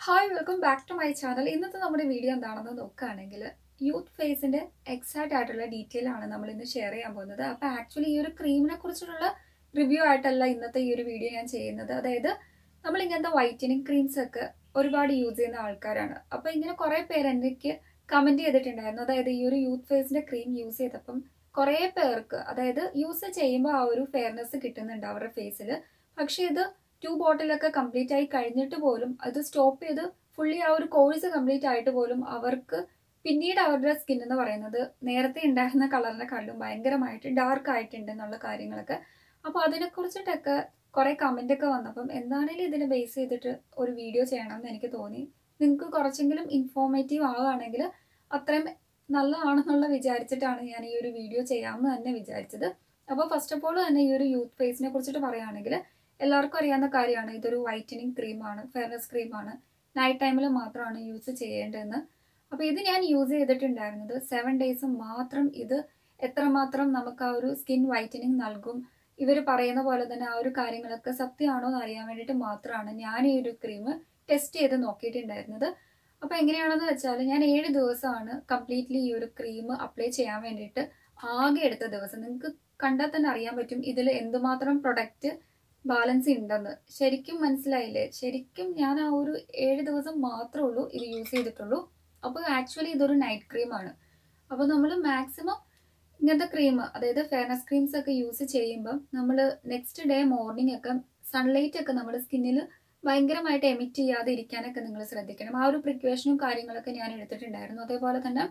hi welcome back to my channel ഇന്നത്തെ നമ്മുടെ video എന്താണെന്ന് നോക്കുകയാണെങ്കിൽ യൂത്ത് ഫേസിന്റെ എക്സാക്റ്റ് ആയിട്ടുള്ള ഡീറ്റെയിൽ ആണ് നമ്മൾ ഇന്ന് ഷെയർ ചെയ്യാൻ പോകുന്നത് അപ്പോൾ ആക്ച്വലി ഈ ഒരു ക്രീമിനെ കുറിച്ചിട്ടുള്ള റിവ്യൂ ആയിട്ടല്ല ഇന്നത്തെ ഈ ഒരു വീഡിയോ ഞാൻ ചെയ്യുന്നത് അതായത് നമ്മൾ ഇങ്ങനത്തെ വൈറ്റനിങ് ക്രീംസ് ഒക്കെ ഒരുപാട് യൂസ് ചെയ്യുന്ന ആൾക്കാരാണ് അപ്പോൾ ഇങ്ങനെ കുറേ പേര് എനിക്ക് കമന്റ് ചെയ്തിട്ടുണ്ടായിരുന്നു അതായത് ഈ ഒരു യൂത്ത് ഫേസിന്റെ ക്രീം യൂസ് ചെയ്തപ്പം കുറേ പേർക്ക് അതായത് യൂസ് ചെയ്യുമ്പോൾ ആ ഒരു ഫെയർനെസ് കിട്ടുന്നുണ്ട് അവരുടെ ഫേസിൽ പക്ഷേ ഇത് ടു ബോട്ടിലൊക്കെ കംപ്ലീറ്റ് ആയി കഴിഞ്ഞിട്ട് പോലും അത് സ്റ്റോപ്പ് ചെയ്ത് ഫുള്ളി ആ ഒരു കോഴ്സ് കംപ്ലീറ്റ് ആയിട്ട് പോലും അവർക്ക് പിന്നീട് അവരുടെ സ്കിൻ എന്ന് പറയുന്നത് നേരത്തെ ഉണ്ടായിരുന്ന കളറിനെക്കാളും ഭയങ്കരമായിട്ട് ഡാർക്ക് ആയിട്ടുണ്ട് എന്നുള്ള കാര്യങ്ങളൊക്കെ അപ്പോൾ അതിനെക്കുറിച്ചിട്ടൊക്കെ കുറേ കമൻ്റ് ഒക്കെ വന്നപ്പം എന്താണേലും ഇതിനെ ബേസ് ചെയ്തിട്ട് ഒരു വീഡിയോ ചെയ്യണം എന്ന് എനിക്ക് തോന്നി നിങ്ങൾക്ക് കുറച്ചെങ്കിലും ഇൻഫോർമേറ്റീവ് ആവുകയാണെങ്കിൽ അത്രയും നല്ലതാണെന്നുള്ള വിചാരിച്ചിട്ടാണ് ഞാൻ ഈ ഒരു വീഡിയോ ചെയ്യാമെന്ന് തന്നെ വിചാരിച്ചത് അപ്പോൾ ഫസ്റ്റ് ഓഫ് ഓൾ തന്നെ ഈ ഒരു യൂത്ത് ഫേസിനെ കുറിച്ചിട്ട് പറയുകയാണെങ്കിൽ എല്ലാവർക്കും അറിയാവുന്ന കാര്യമാണ് ഇതൊരു വൈറ്റനിങ് ക്രീമാണ് ഫെയർനെസ് ക്രീമാണ് നൈറ്റ് ടൈമിൽ മാത്രമാണ് യൂസ് ചെയ്യേണ്ടതെന്ന് അപ്പോൾ ഇത് ഞാൻ യൂസ് ചെയ്തിട്ടുണ്ടായിരുന്നത് സെവൻ ഡേയ്സ് മാത്രം ഇത് എത്രമാത്രം നമുക്ക് ആ ഒരു സ്കിൻ വൈറ്റനിങ് നൽകും ഇവർ പറയുന്ന പോലെ തന്നെ ആ ഒരു കാര്യങ്ങളൊക്കെ സത്യമാണോ എന്ന് അറിയാൻ വേണ്ടിയിട്ട് മാത്രമാണ് ഞാൻ ഈ ഒരു ക്രീം ടെസ്റ്റ് ചെയ്ത് നോക്കിയിട്ടുണ്ടായിരുന്നത് അപ്പോൾ എങ്ങനെയാണെന്ന് വെച്ചാൽ ഞാൻ ഏഴ് ദിവസമാണ് കംപ്ലീറ്റ്ലി ഈ ഒരു ക്രീം അപ്ലൈ ചെയ്യാൻ വേണ്ടിയിട്ട് ആകെ എടുത്ത ദിവസം നിങ്ങൾക്ക് കണ്ടാൽ തന്നെ അറിയാൻ പറ്റും ഇതിൽ എന്തുമാത്രം പ്രൊഡക്റ്റ് ബാലൻസ് ഉണ്ടെന്ന് ശരിക്കും മനസ്സിലായില്ലേ ശരിക്കും ഞാൻ ആ ഒരു ഏഴ് ദിവസം മാത്രമേ ഉള്ളൂ ഇത് യൂസ് ചെയ്തിട്ടുള്ളൂ അപ്പോൾ ആക്ച്വലി ഇതൊരു നൈറ്റ് ക്രീമാണ് അപ്പോൾ നമ്മൾ മാക്സിമം ഇങ്ങനത്തെ ക്രീം അതായത് ഫെയർനെസ് ക്രീംസ് ഒക്കെ യൂസ് ചെയ്യുമ്പം നമ്മൾ നെക്സ്റ്റ് ഡേ മോർണിംഗ് ഒക്കെ സൺലൈറ്റ് ഒക്കെ നമ്മുടെ സ്കിന്നിൽ ഭയങ്കരമായിട്ട് എമിറ്റ് ചെയ്യാതെ ഇരിക്കാനൊക്കെ നിങ്ങൾ ശ്രദ്ധിക്കണം ആ ഒരു പ്രിക്വേഷനും കാര്യങ്ങളൊക്കെ ഞാൻ എടുത്തിട്ടുണ്ടായിരുന്നു അതേപോലെ തന്നെ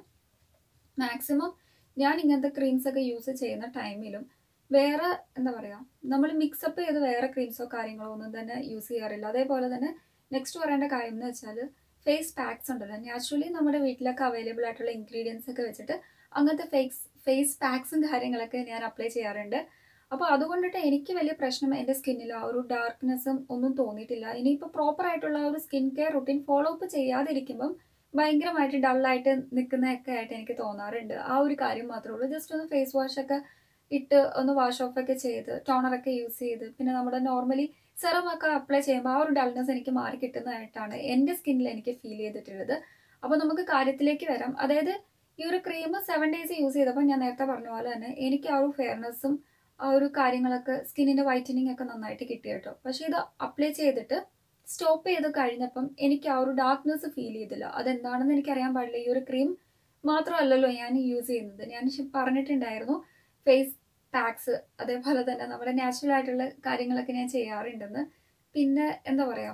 മാക്സിമം ഞാൻ ഇങ്ങനത്തെ ക്രീംസ് ഒക്കെ യൂസ് ചെയ്യുന്ന ടൈമിലും വേറെ എന്താ പറയുക നമ്മൾ മിക്സപ്പ് ചെയ്ത് വേറെ ക്രീംസോ കാര്യങ്ങളോ ഒന്നും തന്നെ യൂസ് ചെയ്യാറില്ല അതേപോലെ തന്നെ നെക്സ്റ്റ് പറയേണ്ട കാര്യം എന്ന് വെച്ചാൽ ഫേസ് പാക്സ് ഉണ്ടല്ലോ നാച്ചുറലി നമ്മുടെ വീട്ടിലൊക്കെ അവൈലബിൾ ആയിട്ടുള്ള ഇൻഗ്രീഡിയൻസ് ഒക്കെ വെച്ചിട്ട് അങ്ങനത്തെ ഫേസ് ഫേസ് പാക്സും കാര്യങ്ങളൊക്കെ ഞാൻ അപ്ലൈ ചെയ്യാറുണ്ട് അപ്പോൾ അതുകൊണ്ടിട്ട് എനിക്ക് വലിയ പ്രശ്നം എൻ്റെ സ്കിന്നിൽ ആ ഒരു ഡാർക്ക്നെസ്സും ഒന്നും തോന്നിയിട്ടില്ല ഇനിയിപ്പോൾ പ്രോപ്പർ ആയിട്ടുള്ള ഒരു skin care routine follow up ചെയ്യാതിരിക്കുമ്പം ഭയങ്കരമായിട്ട് ഡള്ളായിട്ട് നിൽക്കുന്നതൊക്കെ ആയിട്ട് എനിക്ക് തോന്നാറുണ്ട് ആ ഒരു കാര്യം മാത്രമേ ഉള്ളൂ ജസ്റ്റ് ഒന്ന് ഫേസ് വാഷ് ഒക്കെ ഇട്ട് ഒന്ന് വാഷ് ഓഫ് ഒക്കെ ചെയ്ത് ടോണറൊക്കെ യൂസ് ചെയ്ത് പിന്നെ നമ്മുടെ നോർമലി സെറം ഒക്കെ അപ്ലൈ ചെയ്യുമ്പോൾ ആ ഒരു ഡൾനെസ് എനിക്ക് മാറി കിട്ടുന്നതായിട്ടാണ് എൻ്റെ സ്കിന്നിൽ എനിക്ക് ഫീൽ ചെയ്തിട്ടുള്ളത് അപ്പോൾ നമുക്ക് കാര്യത്തിലേക്ക് വരാം അതായത് ഈ ഒരു ക്രീം സെവൻ ഡേയ്സ് യൂസ് ചെയ്തപ്പോൾ ഞാൻ നേരത്തെ പറഞ്ഞ പോലെ തന്നെ എനിക്ക് ആ ഒരു ഫെയർനെസ്സും ആ ഒരു കാര്യങ്ങളൊക്കെ സ്കിന്നിൻ്റെ വൈറ്റനിങ് ഒക്കെ നന്നായിട്ട് കിട്ടി കേട്ടോ പക്ഷേ ഇത് അപ്ലൈ ചെയ്തിട്ട് സ്റ്റോപ്പ് ചെയ്ത് കഴിഞ്ഞപ്പം എനിക്ക് ആ ഒരു ഡാർക്ക്നെസ് ഫീൽ ചെയ്തില്ല അതെന്താണെന്ന് എനിക്കറിയാൻ പാടില്ല ഈ ഒരു ക്രീം മാത്രമല്ലല്ലോ ഞാൻ യൂസ് ചെയ്യുന്നത് ഞാൻ പറഞ്ഞിട്ടുണ്ടായിരുന്നു ഫേസ് പാക്സ് അതേപോലെ തന്നെ നമ്മുടെ നാച്ചുറൽ ആയിട്ടുള്ള കാര്യങ്ങളൊക്കെ ഞാൻ ചെയ്യാറുണ്ടെന്ന് പിന്നെ എന്താ പറയുക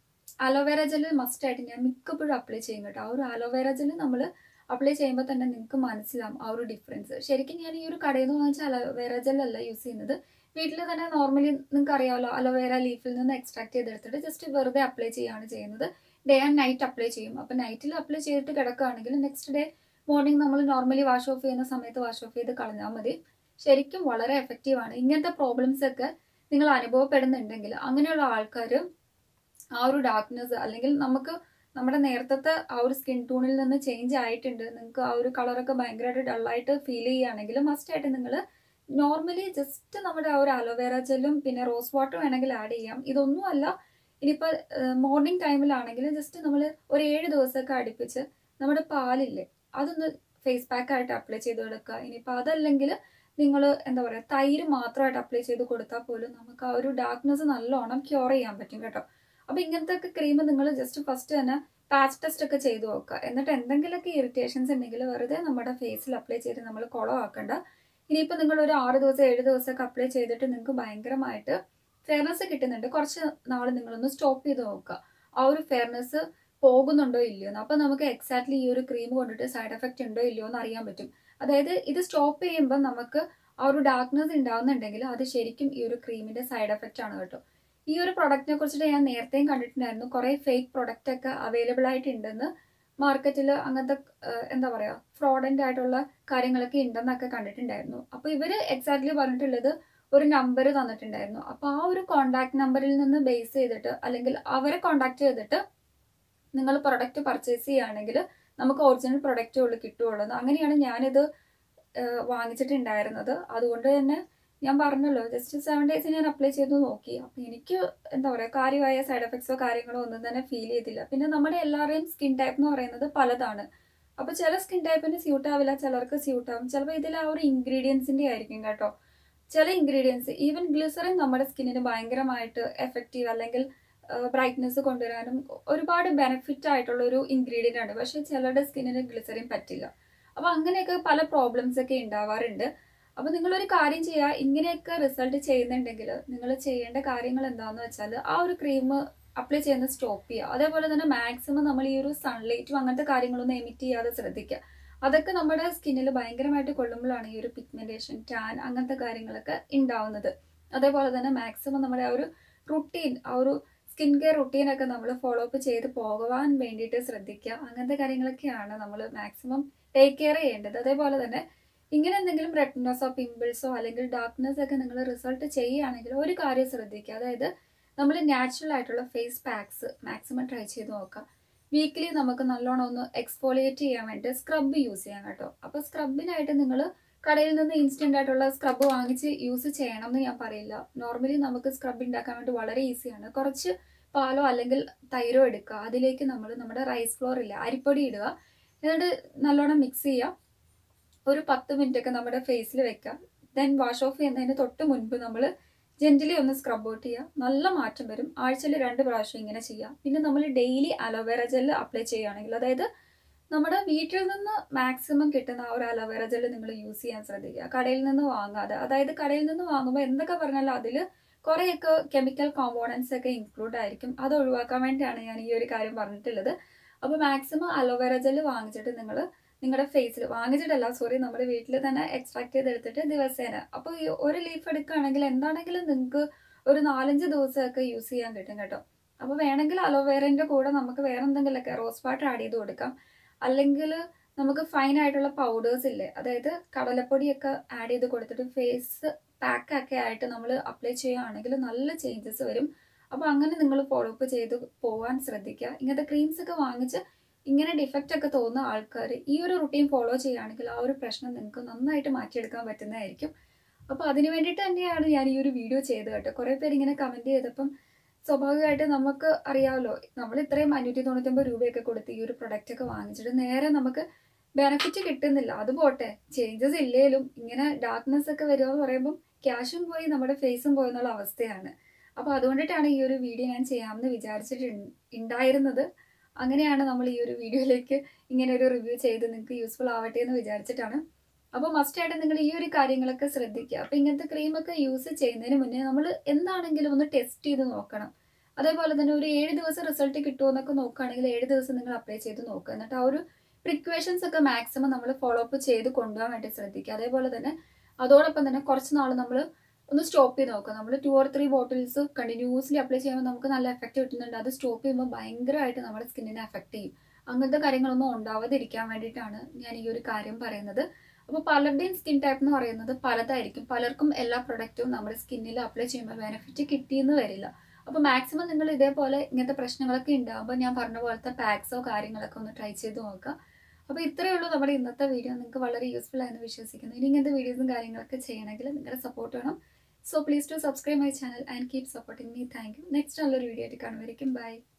അലോവേര ജെല്ല് മസ്റ്റായിട്ട് ഞാൻ മിക്കപ്പോഴും അപ്ലൈ ചെയ്യും കേട്ടോ ആ ഒരു അലോവേര ജെല്ല് നമ്മൾ അപ്ലൈ ചെയ്യുമ്പോൾ തന്നെ നിങ്ങൾക്ക് മനസ്സിലാവും ആ ഒരു ഡിഫറൻസ് ശരിക്കും ഞാൻ ഈ ഒരു കടയിൽ നിന്ന് വാങ്ങിച്ച അലോവേര ജെല്ലല്ല യൂസ് ചെയ്യുന്നത് വീട്ടിൽ തന്നെ നോർമലി നിങ്ങൾക്ക് അറിയാമല്ലോ അലോവേര ലീഫിൽ നിന്ന് എക്സ്ട്രാക്ട് ചെയ്തെടുത്തിട്ട് ജസ്റ്റ് വെറുതെ അപ്ലൈ ചെയ്യുകയാണ് ചെയ്യുന്നത് ഡേ ആൻഡ് നൈറ്റ് അപ്ലൈ ചെയ്യും അപ്പോൾ നൈറ്റിൽ അപ്ലൈ ചെയ്തിട്ട് കിടക്കുകയാണെങ്കിൽ നെക്സ്റ്റ് ഡേ മോർണിംഗ് നമ്മൾ നോർമലി വാഷ് ഓഫ് ചെയ്യുന്ന സമയത്ത് വാഷ് ഓഫ് ചെയ്ത് കളഞ്ഞാൽ മതി ശരിക്കും വളരെ എഫക്റ്റീവ് ആണ് ഇങ്ങനത്തെ പ്രോബ്ലംസ് ഒക്കെ നിങ്ങൾ അനുഭവപ്പെടുന്നുണ്ടെങ്കിൽ അങ്ങനെയുള്ള ആൾക്കാർ ആ ഒരു ഡാർക്ക്നെസ് അല്ലെങ്കിൽ നമുക്ക് നമ്മുടെ നേരത്തെ ആ ഒരു സ്കിൻ ടൂണിൽ നിന്ന് ചേഞ്ച് ആയിട്ടുണ്ട് നിങ്ങൾക്ക് ആ ഒരു കളറൊക്കെ ഭയങ്കരമായിട്ട് ഡള്ളായിട്ട് ഫീൽ ചെയ്യുകയാണെങ്കിൽ മസ്റ്റായിട്ട് നിങ്ങൾ നോർമലി ജസ്റ്റ് നമ്മുടെ ആ ഒരു അലോവേറ ജെല്ലും പിന്നെ റോസ് വാട്ടർ വേണമെങ്കിൽ ആഡ് ചെയ്യാം ഇതൊന്നും അല്ല ഇനിയിപ്പോൾ മോർണിംഗ് ടൈമിലാണെങ്കിൽ ജസ്റ്റ് നമ്മൾ ഒരു ഏഴ് ദിവസമൊക്കെ അടുപ്പിച്ച് നമ്മുടെ പാലില്ലേ അതൊന്ന് ഫേസ് പാക്ക് ആയിട്ട് അപ്ലൈ ചെയ്ത് കൊടുക്കുക ഇനിയിപ്പോൾ അതല്ലെങ്കിൽ നിങ്ങൾ എന്താ പറയുക തൈര് മാത്രമായിട്ട് അപ്ലൈ ചെയ്ത് കൊടുത്താൽ പോലും നമുക്ക് ആ ഒരു ഡാർക്ക്നെസ് നല്ലോണം ക്യൂർ ചെയ്യാൻ പറ്റും കേട്ടോ അപ്പോൾ ഇങ്ങനത്തെ ഒക്കെ ക്രീം നിങ്ങൾ ജസ്റ്റ് ഫസ്റ്റ് തന്നെ പാച്ച് ടെസ്റ്റ് ഒക്കെ ചെയ്ത് നോക്കുക എന്നിട്ട് എന്തെങ്കിലുമൊക്കെ ഇറിറ്റേഷൻസ് ഉണ്ടെങ്കിൽ വെറുതെ നമ്മുടെ ഫേസിൽ അപ്ലൈ ചെയ്ത് നമ്മൾ കുളമാക്കണ്ട ഇനിയിപ്പോൾ നിങ്ങൾ ഒരു ആറ് ദിവസം ഏഴ് ദിവസമൊക്കെ അപ്ലൈ ചെയ്തിട്ട് നിങ്ങൾക്ക് ഭയങ്കരമായിട്ട് ഫെയർനെസ് കിട്ടുന്നുണ്ട് കുറച്ച് നാൾ നിങ്ങളൊന്ന് സ്റ്റോപ്പ് ചെയ്ത് നോക്കുക ആ ഒരു ഫെയർനെസ് പോകുന്നുണ്ടോ ഇല്ലയോ എന്ന് അപ്പോൾ നമുക്ക് എക്സാക്ട്ലി ഈ ഒരു ക്രീം കൊണ്ടിട്ട് സൈഡ് എഫക്റ്റ് ഉണ്ടോ ഇല്ലയോ എന്ന് അറിയാൻ പറ്റും അതായത് ഇത് സ്റ്റോപ്പ് ചെയ്യുമ്പോൾ നമുക്ക് ആ ഒരു ഡാർക്ക്നെസ് ഉണ്ടാകുന്നുണ്ടെങ്കിൽ അത് ശരിക്കും ഈ ഒരു ക്രീമിന്റെ സൈഡ് എഫക്റ്റ് ആണ് കേട്ടോ ഈ ഒരു പ്രൊഡക്റ്റിനെ കുറിച്ചിട്ട് ഞാൻ നേരത്തെയും കണ്ടിട്ടുണ്ടായിരുന്നു കുറേ ഫേക്ക് പ്രൊഡക്റ്റ് ഒക്കെ അവൈലബിൾ ആയിട്ടുണ്ടെന്ന് മാർക്കറ്റിൽ അങ്ങനത്തെ എന്താ പറയുക ഫ്രോഡൻ്റ് ആയിട്ടുള്ള കാര്യങ്ങളൊക്കെ ഉണ്ടെന്നൊക്കെ കണ്ടിട്ടുണ്ടായിരുന്നു അപ്പോൾ ഇവർ എക്സാക്ട്ലി പറഞ്ഞിട്ടുള്ളത് ഒരു നമ്പർ തന്നിട്ടുണ്ടായിരുന്നു അപ്പോൾ ആ ഒരു കോണ്ടാക്ട് നമ്പറിൽ നിന്ന് ബേസ് ചെയ്തിട്ട് അല്ലെങ്കിൽ അവരെ കോണ്ടാക്ട് ചെയ്തിട്ട് നിങ്ങൾ പ്രൊഡക്റ്റ് പർച്ചേസ് ചെയ്യുകയാണെങ്കിൽ നമുക്ക് ഒറിജിനൽ പ്രൊഡക്റ്റ് ഉള്ളു കിട്ടുകയുള്ളൂ അങ്ങനെയാണ് ഞാനിത് വാങ്ങിച്ചിട്ടുണ്ടായിരുന്നത് അതുകൊണ്ട് തന്നെ ഞാൻ പറഞ്ഞല്ലോ ജസ്റ്റ് സെവൻ ഡേയ്സ് ഞാൻ അപ്ലൈ ചെയ്ത് നോക്കി അപ്പം എനിക്ക് എന്താ പറയുക കാര്യമായ സൈഡ് എഫക്ട്സോ കാര്യങ്ങളോ ഒന്നും തന്നെ ഫീൽ ചെയ്തില്ല പിന്നെ നമ്മുടെ എല്ലാവരുടെയും സ്കിൻ ടൈപ്പ് എന്ന് പറയുന്നത് പലതാണ് അപ്പോൾ ചില സ്കിൻ ടൈപ്പിന് സ്യൂട്ട് ആവില്ല ചിലർക്ക് സ്യൂട്ട് ആവും ചിലപ്പോൾ ഇതിൽ ആ ഒരു ഇൻഗ്രീഡിയൻസിൻ്റെ ആയിരിക്കും കേട്ടോ ചില ഇൻഗ്രീഡിയൻസ് ഈവൻ ഗ്ലിസറിൻ നമ്മുടെ സ്കിന്നിന് ഭയങ്കരമായിട്ട് എഫക്റ്റീവ് അല്ലെങ്കിൽ ബ്രൈറ്റ്നെസ് കൊണ്ടുവരാനും ഒരുപാട് ബെനിഫിറ്റ് ആയിട്ടുള്ള ഒരു ഇൻഗ്രീഡിയൻ്റ് ആണ് പക്ഷേ ചിലരുടെ സ്കിന്നിന് ഗ്ലിസറിൻ പറ്റില്ല അപ്പോൾ അങ്ങനെയൊക്കെ പല പ്രോബ്ലംസ് ഒക്കെ ഉണ്ടാവാറുണ്ട് അപ്പോൾ നിങ്ങളൊരു കാര്യം ചെയ്യുക ഇങ്ങനെയൊക്കെ റിസൾട്ട് ചെയ്യുന്നുണ്ടെങ്കിൽ നിങ്ങൾ ചെയ്യേണ്ട കാര്യങ്ങൾ എന്താണെന്ന് വെച്ചാൽ ആ ഒരു ക്രീം അപ്ലൈ ചെയ്യുന്നത് സ്റ്റോപ്പ് ചെയ്യുക അതേപോലെ തന്നെ മാക്സിമം നമ്മൾ ഈ ഒരു സൺലൈറ്റും അങ്ങനത്തെ കാര്യങ്ങളൊന്നും എമിറ്റ് ചെയ്യാതെ ശ്രദ്ധിക്കുക അതൊക്കെ നമ്മുടെ സ്കിന്നിൽ ഭയങ്കരമായിട്ട് കൊള്ളുമ്പോഴാണ് ഈ ഒരു പിഗ്മെന്റേഷൻ ടാൻ അങ്ങനത്തെ കാര്യങ്ങളൊക്കെ ഉണ്ടാവുന്നത് അതേപോലെ തന്നെ മാക്സിമം നമ്മുടെ ആ ഒരു റുട്ടീൻ ആ ഒരു സ്കിൻ കെയർ റുട്ടീനൊക്കെ നമ്മൾ ഫോളോ അപ്പ് ചെയ്ത് പോകാൻ വേണ്ടിയിട്ട് ശ്രദ്ധിക്കുക അങ്ങനത്തെ കാര്യങ്ങളൊക്കെയാണ് നമ്മൾ മാക്സിമം ടേക്ക് കെയർ ചെയ്യേണ്ടത് അതേപോലെ തന്നെ ഇങ്ങനെ എന്തെങ്കിലും റെറ്റിനോസോ പിമ്പിൾസോ അല്ലെങ്കിൽ ഡാർക്ക്നെസ് ഒക്കെ നിങ്ങൾ റിസൾട്ട് ചെയ്യുകയാണെങ്കിൽ ഒരു കാര്യം ശ്രദ്ധിക്കുക അതായത് നമ്മൾ നാച്ചുറൽ ആയിട്ടുള്ള ഫേസ് പാക്സ് മാക്സിമം ട്രൈ ചെയ്ത് നോക്കാം വീക്കിലി നമുക്ക് നല്ലോണം ഒന്ന് എക്സ്ഫോളിയേറ്റ് ചെയ്യാൻ വേണ്ടി സ്ക്രബ് യൂസ് ചെയ്യാം കേട്ടോ അപ്പോൾ സ്ക്രബിനായിട്ട് നിങ്ങൾ കടയിൽ നിന്ന് ഇൻസ്റ്റന്റ് ആയിട്ടുള്ള സ്ക്രബ് വാങ്ങിച്ച് യൂസ് ചെയ്യണം എന്ന് ഞാൻ പറയില്ല നോർമലി നമുക്ക് സ്ക്രബ് ഉണ്ടാക്കാൻ വേണ്ടി വളരെ ഈസിയാണ് കുറച്ച് പാലോ അല്ലെങ്കിൽ തൈരോ എടുക്കുക അതിലേക്ക് നമ്മൾ നമ്മുടെ റൈസ് ഫ്ലോർ ഇല്ല അരിപ്പൊടി ഇടുക എന്നിട്ട് നല്ലോണം മിക്സ് ചെയ്യുക ഒരു പത്ത് മിനിറ്റ് ഒക്കെ നമ്മുടെ ഫേസിൽ വെക്കുക ദെൻ വാഷ് ഓഫ് ചെയ്യുന്നതിന് തൊട്ട് മുൻപ് നമ്മൾ ജെന്റലി ഒന്ന് സ്ക്രബ് ഔട്ട് ചെയ്യുക നല്ല മാറ്റം വരും ആഴ്ചയിൽ രണ്ട് പ്രാവശ്യം ഇങ്ങനെ ചെയ്യുക പിന്നെ നമ്മൾ ഡെയിലി അലോവേറ ജെല്ല് അപ്ലൈ ചെയ്യുകയാണെങ്കിൽ അതായത് നമ്മുടെ വീട്ടിൽ നിന്ന് മാക്സിമം കിട്ടുന്ന ആ ഒരു അലോവേറ ജെല്ല് നിങ്ങൾ യൂസ് ചെയ്യാൻ ശ്രദ്ധിക്കുക കടയിൽ നിന്ന് വാങ്ങാതെ അതായത് കടയിൽ നിന്ന് വാങ്ങുമ്പോൾ എന്തൊക്കെ പറഞ്ഞാലും അതിൽ കുറേയൊക്കെ കെമിക്കൽ കോമ്പോണൻസ് ഒക്കെ ഇൻക്ലൂഡ് ആയിരിക്കും അത് ഒഴിവാക്കാൻ വേണ്ടിയാണ് ഞാൻ ഈ ഒരു കാര്യം പറഞ്ഞിട്ടുള്ളത് അപ്പോൾ മാക്സിമം അലോവേറ ജെല്ല് വാങ്ങിച്ചിട്ട് നിങ്ങൾ നിങ്ങളുടെ ഫേസിൽ വാങ്ങിച്ചിട്ടല്ല സോറി നമ്മുടെ വീട്ടിൽ തന്നെ എക്സ്ട്രാക്ട് ചെയ്തെടുത്തിട്ട് ദിവസേന അപ്പോൾ ഈ ഒരു ലീഫ് എടുക്കുകയാണെങ്കിൽ എന്താണെങ്കിലും നിങ്ങൾക്ക് ഒരു നാലഞ്ച് ദിവസമൊക്കെ യൂസ് ചെയ്യാൻ കിട്ടും കേട്ടോ അപ്പോൾ വേണമെങ്കിൽ അലോവേറൻ്റെ കൂടെ നമുക്ക് വേറെ എന്തെങ്കിലുമൊക്കെ റോസ് വാട്ടർ ആഡ് ചെയ്ത് കൊടുക്കാം അല്ലെങ്കിൽ നമുക്ക് ഫൈൻ ആയിട്ടുള്ള പൗഡേഴ്സ് ഇല്ലേ അതായത് കടലപ്പൊടിയൊക്കെ ആഡ് ചെയ്ത് കൊടുത്തിട്ട് ഫേസ് പാക്ക് ഒക്കെ ആയിട്ട് നമ്മൾ അപ്ലൈ ചെയ്യുകയാണെങ്കിൽ നല്ല ചേഞ്ചസ് വരും അപ്പോൾ അങ്ങനെ നിങ്ങൾ ഫോളോ അപ്പ് ചെയ്ത് പോകാൻ ശ്രദ്ധിക്കുക ഇങ്ങനത്തെ ക്രീംസ് ഒക്കെ വാങ്ങിച്ച് ഇങ്ങനെ ഡിഫക്റ്റ് ഒക്കെ തോന്നുന്ന ആൾക്കാർ ഈ ഒരു റുട്ടീൻ ഫോളോ ചെയ്യുകയാണെങ്കിൽ ആ ഒരു പ്രശ്നം നിങ്ങൾക്ക് നന്നായിട്ട് മാറ്റിയെടുക്കാൻ പറ്റുന്നതായിരിക്കും അപ്പോൾ അതിന് വേണ്ടിയിട്ട് തന്നെയാണ് ഞാൻ ഈ ഒരു വീഡിയോ ചെയ്തത് കേട്ടോ കുറേ പേര് ഇങ്ങനെ കമൻറ്റ് ചെയ്തപ്പം സ്വാഭാവികമായിട്ട് നമുക്ക് അറിയാമല്ലോ നമ്മൾ ഇത്രയും അഞ്ഞൂറ്റി തൊണ്ണൂറ്റൊമ്പത് രൂപയൊക്കെ കൊടുത്ത് ഈ ഒരു പ്രൊഡക്റ്റ് ഒക്കെ വാങ്ങിച്ചിട്ട് നേരെ നമുക്ക് ബെനിഫിറ്റ് കിട്ടുന്നില്ല അത് പോട്ടെ ചേഞ്ചസ് ഇല്ലേലും ഇങ്ങനെ ഡാർക്ക്നെസ് ഒക്കെ വരിക എന്ന് പറയുമ്പം ക്യാഷും പോയി നമ്മുടെ ഫേസും പോയി എന്നുള്ള അവസ്ഥയാണ് അപ്പോൾ അതുകൊണ്ടിട്ടാണ് ഈ ഒരു വീഡിയോ ഞാൻ ചെയ്യാമെന്ന് വിചാരിച്ചിട്ട് ഉണ്ടായിരുന്നത് അങ്ങനെയാണ് നമ്മൾ ഈ ഒരു വീഡിയോയിലേക്ക് ഇങ്ങനെ ഒരു റിവ്യൂ ചെയ്ത് നിങ്ങൾക്ക് യൂസ്ഫുൾ ആവട്ടെ എന്ന് വിചാരിച്ചിട്ടാണ് അപ്പോൾ മസ്റ്റായിട്ട് നിങ്ങൾ ഈ ഒരു കാര്യങ്ങളൊക്കെ ശ്രദ്ധിക്കുക അപ്പോൾ ഇങ്ങനത്തെ ക്രീമൊക്കെ യൂസ് ചെയ്യുന്നതിന് മുന്നേ നമ്മൾ എന്താണെങ്കിലും ഒന്ന് ടെസ്റ്റ് ചെയ്ത് നോക്കണം അതേപോലെ തന്നെ ഒരു ഏഴ് ദിവസം റിസൾട്ട് കിട്ടുമോ എന്നൊക്കെ നോക്കുകയാണെങ്കിൽ ഏഴ് ദിവസം നിങ്ങൾ അപ്ലൈ ചെയ്ത് നോക്കുക എന്നിട്ട് ആ ഒരു പ്രിക്വേഷൻസ് ഒക്കെ മാക്സിമം നമ്മൾ ഫോളോ അപ്പ് ചെയ്ത് കൊണ്ടുപോകാൻ വേണ്ടി ശ്രദ്ധിക്കുക അതേപോലെ തന്നെ അതോടൊപ്പം തന്നെ കുറച്ച് നാൾ നമ്മൾ ഒന്ന് സ്റ്റോപ്പ് ചെയ്ത് നോക്കുക നമ്മൾ two or three bottles continuously apply ചെയ്യുമ്പോൾ നമുക്ക് നല്ല എഫക്റ്റ് കിട്ടുന്നുണ്ട് അത് സ്റ്റോപ്പ് ചെയ്യുമ്പോൾ ഭയങ്കരമായിട്ട് നമ്മുടെ സ്കിന്നിനെ എഫക്റ്റ് ചെയ്യും അങ്ങനത്തെ കാര്യങ്ങളൊന്നും ഉണ്ടാവാതിരിക്കാൻ വേണ്ടിയിട്ടാണ് ഞാൻ ഈ ഒരു കാര്യം പറയുന്നത് അപ്പോൾ പലരുടെയും സ്കിൻ ടൈപ്പ് എന്ന് പറയുന്നത് പലതായിരിക്കും പലർക്കും എല്ലാ പ്രൊഡക്റ്റും നമ്മുടെ സ്കിന്നിൽ അപ്ലൈ ചെയ്യുമ്പോൾ ബെനിഫിറ്റ് കിട്ടിയെന്ന് വരില്ല അപ്പോൾ മാക്സിമം നിങ്ങൾ ഇതേപോലെ ഇങ്ങനത്തെ പ്രശ്നങ്ങളൊക്കെ ഉണ്ടാകുമ്പോൾ ഞാൻ പറഞ്ഞ പോലത്തെ പാക്സോ കാര്യങ്ങളൊക്കെ ഒന്ന് ട്രൈ ചെയ്ത് നോക്കുക അപ്പോൾ ഇത്രയേ ഉള്ളൂ നമ്മുടെ ഇന്നത്തെ വീഡിയോ നിങ്ങൾക്ക് വളരെ യൂസ്ഫുൾ ആയെന്ന് വിശ്വസിക്കുന്നു ഇനി ഇങ്ങനത്തെ വീഡിയോസും കാര്യങ്ങളൊക്കെ ചെയ്യണമെങ്കിൽ നിങ്ങളുടെ സപ്പോർട്ട് വേണം so please to subscribe my channel and keep supporting me thank you next നല്ലൊരു വീഡിയോ ആയിട്ട് കാണുമായിരിക്കും ബൈ